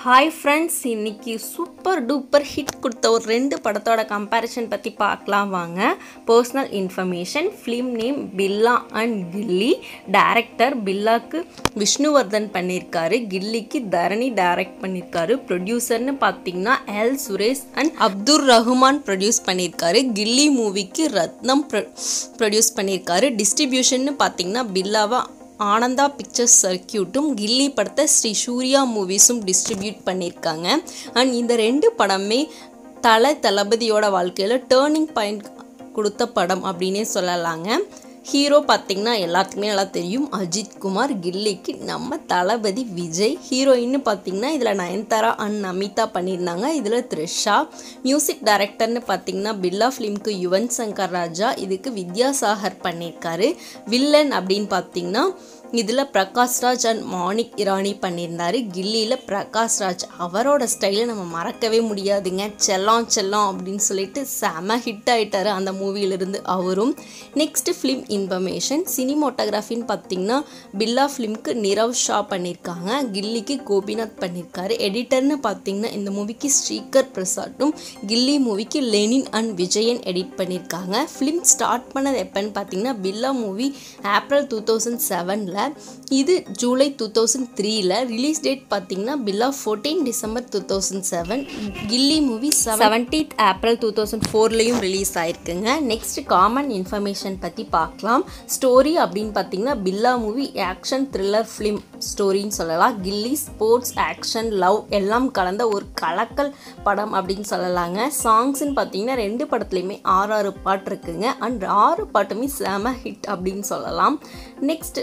hi friends இன்னைக்கு super duper hit கொடுத்த ஒரு ரெண்டு படத்தோட கம்பேரிசன் பற்றி பார்க்கலாம் வாங்க personal information film name Billa and Ghilli director பில்லாக்கு விஷ்ணுவர்தன் பண்ணியிருக்காரு கில்லிக்கு தரணி டைரக்ட் பண்ணியிருக்காரு ப்ரொடியூசர்னு பார்த்தீங்கன்னா L Suresh and Abdul Rahman produce பண்ணியிருக்காரு கில்லி மூவிக்கு ரத்னம் ப்ரொடியூஸ் பண்ணியிருக்காரு டிஸ்ட்ரிபியூஷன்னு பார்த்தீங்கன்னா பில்லாவா ஆனந்தா பிக்சர்ஸ் சர்க்கியூட்டும் கில்லி படத்தை ஸ்ரீ சூர்யா மூவிஸும் டிஸ்ட்ரிபியூட் பண்ணியிருக்காங்க அண்ட் இந்த ரெண்டு படமே தலை தளபதியோட வாழ்க்கையில் டேர்னிங் பாயிண்ட் கொடுத்த படம் அப்படின்னே சொல்லலாங்க ஹீரோ பார்த்திங்கன்னா எல்லாத்துக்குமே நல்லா தெரியும் அஜித் குமார் கில்லிக்கு நம்ம தளபதி விஜய் ஹீரோயின்னு பார்த்திங்கன்னா இதில் நயன்தாரா அண்ட் நமிதா பண்ணியிருந்தாங்க இதில் த்ரிஷா மியூசிக் டைரக்டர்னு பார்த்திங்கன்னா பில்லா ஃபிலிம்க்கு யுவன் சங்கர் ராஜா இதுக்கு வித்யாசாகர் பண்ணியிருக்காரு வில்லன் அப்படின்னு பார்த்திங்கன்னா இதில் பிரகாஷ்ராஜ் அண்ட் மாணிக் இரானி பண்ணியிருந்தாரு கில்லியில் பிரகாஷ்ராஜ் அவரோட ஸ்டைலை நம்ம மறக்கவே முடியாதுங்க செல்லம் செல்லம் அப்படின்னு சொல்லிட்டு செம ஹிட் ஆயிட்டாரு அந்த மூவியிலிருந்து அவரும் நெக்ஸ்ட் ஃபிலிம் இன்ஃபர்மேஷன் சினிமோட்டோகிராஃபின்னு பார்த்தீங்கன்னா பில்லா ஃபிலிம்க்கு நிரவ் ஷா பண்ணியிருக்காங்க கில்லிக்கு கோபிநாத் பண்ணியிருக்காரு எடிட்டர்னு பார்த்தீங்கன்னா இந்த மூவிக்கு ஸ்ரீகர் பிரசாத்தும் கில்லி மூவிக்கு லெனின் அண்ட் விஜயன் எடிட் பண்ணியிருக்காங்க ஃபிலிம் ஸ்டார்ட் பண்ணது எப்போன்னு பார்த்தீங்கன்னா Billa movie April two thousand செவனில் இது ஜூலை டூ தௌசண்ட் த்ரீல ரிலீஸ் டேட் பார்த்தீங்கன்னா Billa fourteen December two thousand seven Ghilli movie seventeenth April two thousand ஃபோர்லேயும் ரிலீஸ் ஆயிருக்குங்க நெக்ஸ்ட் காமன் இன்ஃபர்மேஷன் பற்றி பார்க்கலாம் ஸ்டோரி அப்படின்னு பார்த்தீங்கன்னா Billa movie action thriller film ஸ்டோரின்னு சொல்லலாம் கில்லி ஸ்போர்ட்ஸ் ஆக்ஷன் லவ் எல்லாம் கலந்த ஒரு கலக்கல் படம் அப்படின்னு சொல்லலாங்க சாங்ஸ்ன்னு பார்த்தீங்கன்னா ரெண்டு படத்துலையுமே ஆறு ஆறு பாட்டு இருக்குங்க அண்ட் ஆறு பாட்டுமே செம ஹிட் அப்படின்னு சொல்லலாம் நெக்ஸ்ட்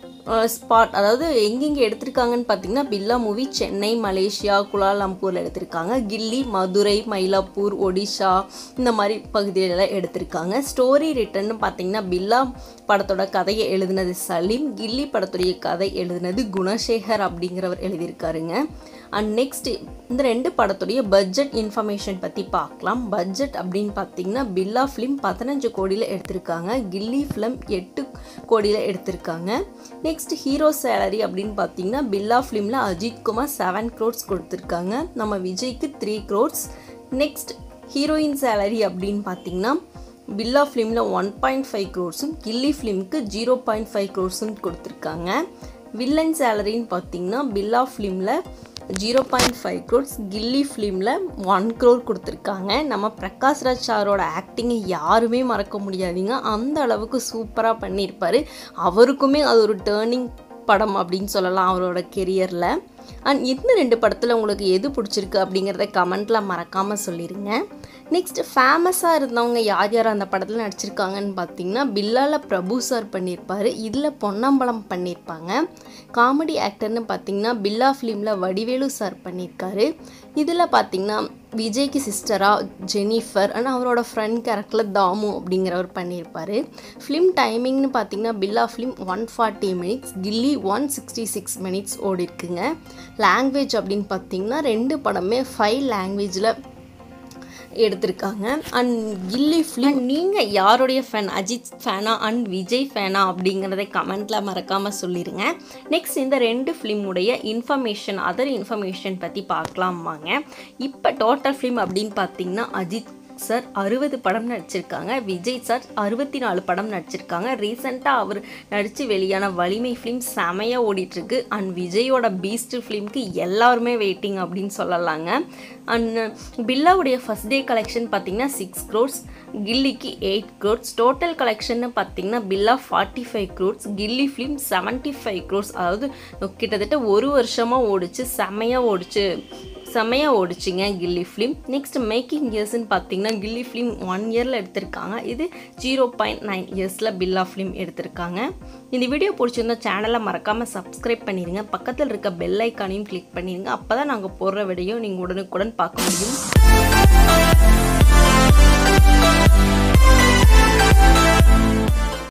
ஸ்பாட் அதாவது எங்கெங்கே எடுத்திருக்காங்கன்னு பார்த்தீங்கன்னா பில்லா மூவி சென்னை மலேசியா குலாலம்பூரில் எடுத்திருக்காங்க கில்லி மதுரை மயிலாப்பூர் ஒடிஷா இந்த மாதிரி பகுதிகளெல்லாம் எடுத்திருக்காங்க ஸ்டோரி ரிட்டர்ன்னு பார்த்தீங்கன்னா பில்லா படத்தோட கதையை எழுதினது சலீம் கில்லி படத்துடைய கதை எழுதினது குணசேகர் அப்படிங்கிறவர் எழுதியிருக்காருங்க அண்ட் நெக்ஸ்ட் இந்த ரெண்டு படத்துடைய பட்ஜெட் இன்ஃபர்மேஷன் பற்றி பார்க்கலாம் பட்ஜெட் அப்படின்னு பார்த்தீங்கன்னா பில்லா ஃபிலிம் பதினஞ்சு கோடியில் எடுத்திருக்காங்க கில்லி ஃபிலிம் எட்டு கோடியில் எடுத்திருக்காங்க நெக்ஸ்ட் ஹீரோ சேலரி அப்படின்னு பார்த்தீங்கன்னா பில்லா ஃபிலிமில் அஜித் குமார் செவன் க்ரோட்ஸ் கொடுத்துருக்காங்க நம்ம விஜய்க்கு three crores next heroine salary அப்படின்னு பார்த்தீங்கன்னா பில்லா ஃபிலிமில் ஒன் பாயிண்ட் ஃபைவ் க்ரோர்ஸும் கில்லி ஃபிலிம்க்கு ஜீரோ பாயிண்ட் ஃபைவ் க்ரோர்ஸும் கொடுத்துருக்காங்க வில்லன் சேலரின்னு பார்த்தீங்கன்னா பில்லா ஃபிலிமில் zero point five crores Ghilli ஃபிலிமில் ஒன் க்ரோர் கொடுத்துருக்காங்க நம்ம பிரகாஷ்ராஜ் சாரோட ஆக்டிங்கை யாருமே மறக்க முடியாதுங்க அந்த அளவுக்கு சூப்பராக பண்ணியிருப்பார் அவருக்குமே அது ஒரு டேர்னிங் படம் அப்படின்னு சொல்லலாம் அவரோட கெரியரில் அண்ட் இந்த ரெண்டு படத்தில் உங்களுக்கு எது பிடிச்சிருக்கு அப்படிங்கிறத கமெண்ட்டில் மறக்காமல் சொல்லிடுங்க நெக்ஸ்ட் ஃபேமஸாக இருந்தவங்க யார் யார் அந்த படத்தில் நடிச்சிருக்காங்கன்னு பார்த்தீங்கன்னா பில்லால பிரபு சார் பண்ணியிருப்பார் இதில் பொன்னம்பலம் பண்ணியிருப்பாங்க காமெடி ஆக்டர்னு பார்த்தீங்கன்னா பில்லா ஃபிலிமில் வடிவேலு சார் பண்ணியிருக்காரு இதில் பார்த்தீங்கன்னா விஜய்க்கு சிஸ்டராக ஜெனிஃபர் அண்ட் அவரோட ஃப்ரெண்ட் கேரக்டரில் தாமு அப்படிங்கிறவர் பண்ணியிருப்பார் ஃபிலிம் டைமிங்னு பார்த்தீங்கன்னா Billa film one forty minutes Ghilli one sixty six minutes ஓடி இருக்குங்க லாங்குவேஜ் அப்படின்னு பார்த்தீங்கன்னா ரெண்டு படமே ஃபைவ் லாங்குவேஜில் எடுத்திருக்காங்க அண்ட் கில்லி ஃபிலிம் நீங்கள் யாருடைய ஃபேன் அஜித் ஃபேனா அண்ட் விஜய் ஃபேனா அப்படிங்கிறத கமெண்ட்டில் மறக்காமல் சொல்லிடுங்க நெக்ஸ்ட் இந்த ரெண்டு ஃபிலிமுடைய இன்ஃபர்மேஷன் அதர் இன்ஃபர்மேஷன் பற்றி பார்க்கலாம் வாங்க இப்போ டோட்டல் ஃபிலிம் அப்படின்னு பார்த்தீங்கன்னா அஜித் சார் அறுபது படம் நடிச்சிருக்காங்க விஜய் சார் அறுபத்தி நாலு படம் நடிச்சிருக்காங்க ரீசெண்டாக அவர் நடித்து வெளியான வலிமை ஃபிலிம் செமையாக ஓடிட்டுருக்கு அண்ட் விஜயோட பீஸ்ட் ஃபிலிம்க்கு எல்லாருமே வெயிட்டிங் அப்படின்னு சொல்லலாங்க அண்ட் பில்லாவுடைய ஃபஸ்ட் டே கலெக்ஷன் பார்த்தீங்கன்னா சிக்ஸ் க்ரோர்ஸ் கில்லிக்கு எயிட் க்ரோர்ஸ் டோட்டல் கலெக்ஷன் பார்த்தீங்கன்னா Billa forty five crores Ghilli film seventy five crores அதாவது கிட்டத்தட்ட ஒரு வருஷமாக ஓடிச்சு செமையாக ஓடிச்சு செம்மையாக ஓடிச்சிங்க கில்லி ஃபிலிம் நெக்ஸ்ட் மேக்கிங் இயர்ஸ்னு பார்த்தீங்கன்னா கில்லி ஃபிலிம் ஒன் இயரில் எடுத்திருக்காங்க இது ஜீரோ பாயிண்ட் நைன் இயர்ஸில் பில்லா ஃபிலிம் எடுத்திருக்காங்க இந்த வீடியோ பிடிச்சிருந்தா சேனலை மறக்காமல் சப்ஸ்கிரைப் பண்ணிடுங்க பக்கத்தில் இருக்க பெல் ஐக்கானையும் கிளிக் பண்ணிடுங்க அப்போ தான் நாங்கள் போடுற வீடியோ நீங்கள் உடனுக்குடன் பார்க்க முடியும்